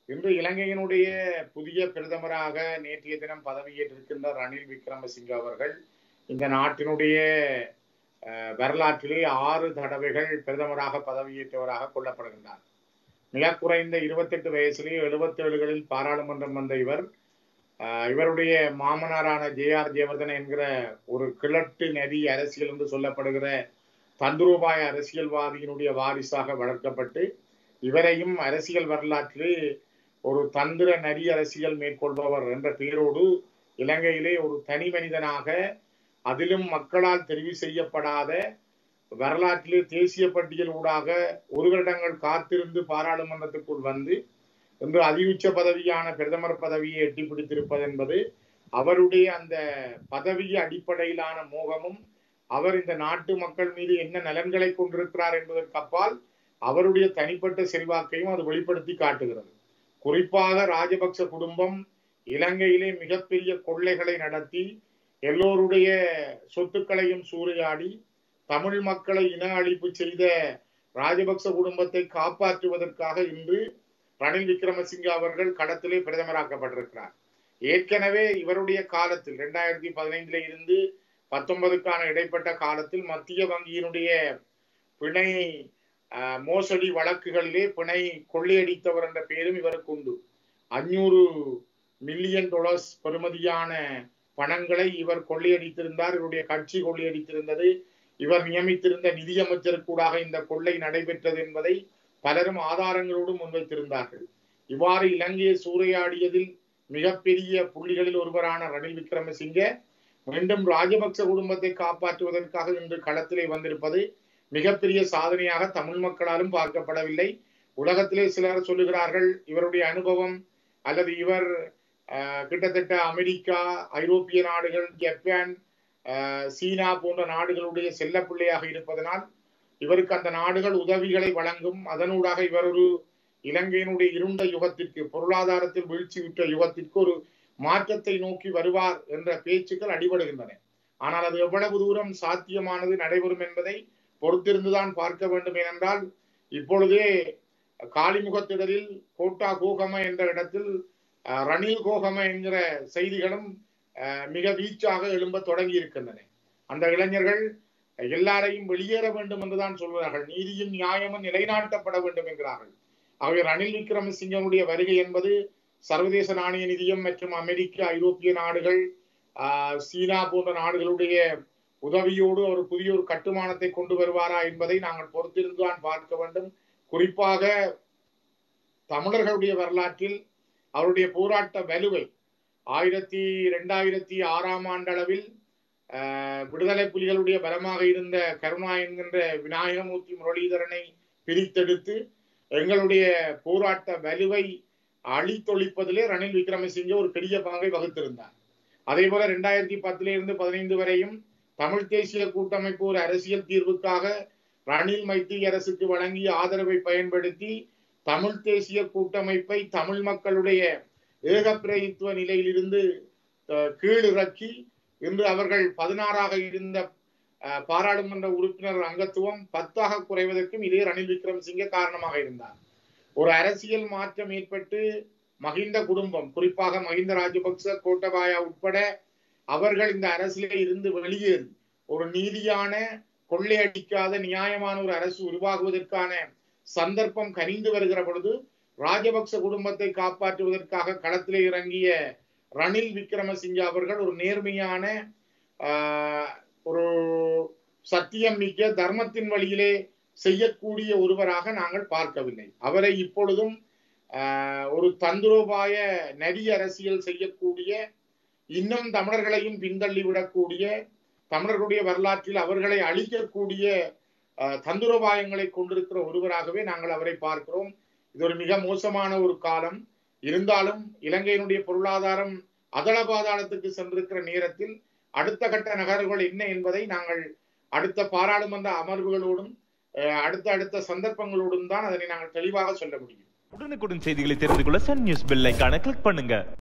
இன்று இலங்கையினுடைய புதிய பிரதமராக நேற்றைய தினம் பதவியேற்றிருக்கின்ற ரணில் விக்ரமசிங்க அவர்கள் இந்த நாட்டினுடைய அஹ், வரலாற்றிலே ஆறு தடவைகள் பிரதமராக பதவியேற்றவராக கொள்ளப்படுகின்றார் மிக குறைந்த இருபத்தெட்டு வயசிலே எழுபத்தேழுகளில் பாராளுமன்றம் வந்த இவர் அஹ், இவருடைய மாமனாரான ஜே ஆர் ஜெயவர்தன என்கிற ஒரு கிழட்டு நெறி அரசியல் என்று சொல்லப்படுகிற தந்துரூபாய அரசியல்வாதியினுடைய வாரிசாக வளர்க்கப்பட்டு இவரையும் அரசியல் வரலாற்றிலே ஒரு தந்திர நரி அரசியல் மேற்கொள்பவர் என்ற பெயரோடு இலங்கையிலே ஒரு தனி மனிதனாக அதிலும் மக்களால் தெரிவு செய்யப்படாத வரலாற்றிலே தேசிய பட்டியல் ஊடாக ஒரு வருடங்கள் காத்திருந்து பாராளுமன்றத்துக்குள் வந்து இன்று அதியுச்ச பதவியான பிரதமர் பதவியை எட்டி பிடித்திருப்பது என்பது அவருடைய அந்த பதவி அடிப்படையிலான மோகமும் அவர் இந்த நாட்டு மக்கள் மீது என்ன நலன்களை கொண்டிருக்கிறார் என்பதற்கு அப்பால் அவருடைய தனிப்பட்ட செல்வாக்கையும் அது வெளிப்படுத்தி காட்டுகிறது குறிப்பாக ராஜபக்ச குடும்பம் இலங்கையிலே மிகப்பெரிய கொள்ளைகளை நடத்தி எல்லோருடைய சொத்துக்களையும் சூறையாடி தமிழ் மக்களை இன அழிப்பு செய்த ராஜபக்ச குடும்பத்தை காப்பாற்றுவதற்காக இன்று ரணில் விக்ரமசிங்க அவர்கள் களத்திலே பிரதமராக்கப்பட்டிருக்கிறார் ஏற்கனவே இவருடைய காலத்தில் இரண்டாயிரத்தி பதினைந்துல இருந்து பத்தொன்பதுக்கான இடைப்பட்ட காலத்தில் மத்திய வங்கியினுடைய பிணை அஹ், மோசடி வழக்குகளிலே பிணை கொள்ளையடித்தவர் என்ற பெயரும் இவருக்கு உண்டு அஞ்சூறு மில்லியன் டாலர்ஸ் பெறுமதியான பணங்களை இவர் கொள்ளையடித்திருந்தார் இவருடைய கட்சி கொள்ளையடித்திருந்தது இவர் நியமித்திருந்த நிதியமைச்சருக்கூடாக இந்த கொள்ளை நடைபெற்றது என்பதை பலரும் ஆதாரங்களோடு முன்வைத்திருந்தார்கள் இவ்வாறு இலங்கையை சூறையாடியதில் மிகப்பெரிய புள்ளிகளில் ஒருவரான ரணில் விக்ரமசிங்க மீண்டும் ராஜபக்ச குடும்பத்தை காப்பாற்றுவதற்காக இன்று களத்திலே வந்திருப்பது மிகப்பெரிய சாதனையாக தமிழ் மக்களாலும் பார்க்கப்படவில்லை உலகத்திலே சிலர் சொல்லுகிறார்கள் இவருடைய அனுபவம் அல்லது இவர் அஹ், கிட்டத்தட்ட அமெரிக்கா ஐரோப்பிய நாடுகள் ஜப்பான் அஹ், சீனா போன்ற நாடுகளுடைய செல்லப்பிள்ளையாக இருப்பதனால் இவருக்கு அந்த நாடுகள் உதவிகளை வழங்கும் அதனூடாக இவர் ஒரு இலங்கையினுடைய இருண்ட யுகத்திற்கு பொருளாதாரத்தில் வீழ்ச்சியுற்ற யுகத்திற்கு ஒரு மாற்றத்தை நோக்கி வருவார் என்ற பேச்சுக்கள் அடிபடுகின்றன ஆனால் அது எவ்வளவு தூரம் சாத்தியமானது நடைபெறும் என்பதை பொறுத்திருந்துதான் பார்க்க வேண்டும் ஏனென்றால் இப்பொழுதே காளிமுகத்திடலில் கோட்டா கோகம என்ற இடத்தில் அஹ், ரணில் கோகம என்கிற செய்திகளும் அஹ், மிக வீச்சாக எழும்ப தொடங்கி இருக்கின்றன அந்த இளைஞர்கள் எல்லாரையும் வெளியேற வேண்டும் என்றுதான் சொல்கிறார்கள் நீதியும் நியாயமும் நிலைநாட்டப்பட வேண்டும் என்கிறார்கள் ஆகவே ரணில் விக்ரமசிங்கனுடைய வருகை என்பது சர்வதேச நாணய நிதியம் மற்றும் அமெரிக்க ஐரோப்பிய நாடுகள் ஆஹ், சீனா போன்ற நாடுகளுடைய உதவியோடு ஒரு புதிய ஒரு கட்டுமானத்தை கொண்டு வருவாரா என்பதை நாங்கள் பொறுத்திருந்துதான் பார்க்க வேண்டும் குறிப்பாக தமிழர்களுடைய வரலாற்றில் அவருடைய போராட்ட வலுவை ஆயிரத்தி இரண்டாயிரத்தி ஆறாம் ஆண்டளவில் ஆஹ், விடுதலை புலிகளுடைய பலமாக இருந்த கருணா என்கின்ற விநாயகமூர்த்தி முரளிதரனை பிரித்தெடுத்து எங்களுடைய போராட்ட வலுவை அழித்தொழிப்பதிலே ரணில் விக்ரமசிங்கே ஒரு பெரிய பங்கை வகுத்திருந்தார் அதே போல ரெண்டாயிரத்தி பத்துல இருந்து பதினைந்து வரையும் தமிழ் தேசிய கூட்டமைப்பு ஒரு அரசியல் தீர்வுக்காக ரணில் மைத்திரி அரசுக்கு வழங்கிய ஆதரவை பயன்படுத்தி தமிழ் தேசிய கூட்டமைப்பை தமிழ் மக்களுடைய ஏகப்பிரதித்துவ நிலையிலிருந்து அஹ், கீழிறக்கி இன்று அவர்கள் பதினாறாக இருந்த அஹ், பாராளுமன்ற உறுப்பினர் அங்கத்துவம் பத்தாக குறைவதற்கும் இதே ரணில் விக்ரமசிங்கே காரணமாக இருந்தார் ஒரு அரசியல் மாற்றம் ஏற்பட்டு மகிந்த குடும்பம் குறிப்பாக மகிந்த ராஜபக்ச கோட்டபாயா உட்பட அவர்கள் இந்த அரசிலே இருந்து வெளியேறி ஒரு நீதியான கொள்ளையடிக்காத நியாயமான ஒரு அரசு உருவாகுவதற்கான சந்தர்ப்பம் கனிந்து வருகிற பொழுது ராஜபக்ச குடும்பத்தை காப்பாற்றுவதற்காக களத்திலே இறங்கிய ரணில் விக்ரமசிங்கே அவர்கள் ஒரு நேர்மையான ஆஹ், ஒரு சத்தியம் மிக்க தர்மத்தின் வழியிலே செய்யக்கூடிய ஒருவராக நாங்கள் பார்க்கவில்லை அவரை இப்பொழுதும் ஆஹ், ஒரு தந்திரோபாய நரி அரசியல் செய்யக்கூடிய இன்னும் தமிழர்களையும் பின்தள்ளி விடக்கூடிய தமிழர்களுடைய வரலாற்றில் அவர்களை அழிக்கக்கூடிய ஆஹ், தந்திரோபாயங்களை கொண்டிருக்கிற ஒருவராகவே நாங்கள் அவரை பார்க்கிறோம் இது ஒரு மிக மோசமான ஒரு காலம் இருந்தாலும் இலங்கையினுடைய பொருளாதாரம் அதள பாதாளத்துக்கு சென்றிருக்கிற நேரத்தில் அடுத்த கட்ட நகர்வுகள் என்ன என்பதை நாங்கள் அடுத்த பாராளுமன்ற அமர்வுகளோடும் அஹ், அடுத்த அடுத்த சந்தர்ப்பங்களோடும் தான் அதனை நாங்கள் தெளிவாக சொல்ல முடியும் உடனுக்குடன் செய்திகளை தெரிந்து கொள்ள சன் நியூஸ் பெல் ஐகானை கிளிக் பண்ணுங்க